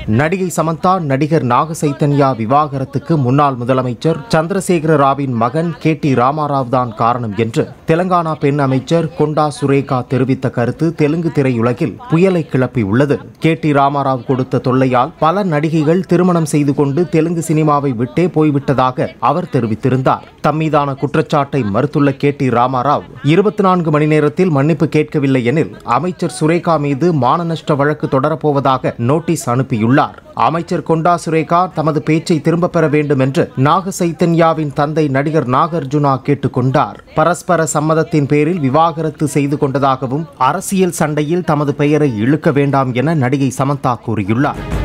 நடிகை சமந்தா நடிகர் நாக சைத்தன்யா விவாகரத்துக்கு முன்னாள் முதலமைச்சர் சந்திரசேகர ராவின் மகன் கே டி ராமாராவ் தான் காரணம் என்று தெலங்கானா பெண் அமைச்சர் கொண்டா சுரேகா தெரிவித்த கருத்து தெலுங்கு திரையுலகில் புயலை கிளப்பியுள்ளது கே டி ராமாராவ் கொடுத்த தொல்லையால் பல நடிகைகள் திருமணம் செய்து கொண்டு தெலுங்கு சினிமாவை விட்டே போய்விட்டதாக அவர் தெரிவித்திருந்தார் தம்மீதான குற்றச்சாட்டை மறுத்துள்ள கே டி ராமாராவ் இருபத்தி நான்கு மணி நேரத்தில் மன்னிப்பு கேட்கவில்லை எனில் அமைச்சர் சுரேகா மீது மானநஷ்ட வழக்கு தொடரப்போவதாக நோட்டீஸ் அனுப்பியுள்ளார் அமைச்சர் கொண்டா சுரேகா தமது பேச்சை திரும்பப் பெற வேண்டும் என்று நாக சைத்தன்யாவின் தந்தை நடிகர் நாகார்ஜுனா கேட்டுக்கொண்டார் பரஸ்பர சம்மதத்தின் பேரில் விவாகரத்து செய்து கொண்டதாகவும் அரசியல் சண்டையில் தமது பெயரை இழுக்க வேண்டாம் என நடிகை சமந்தா கூறியுள்ளார்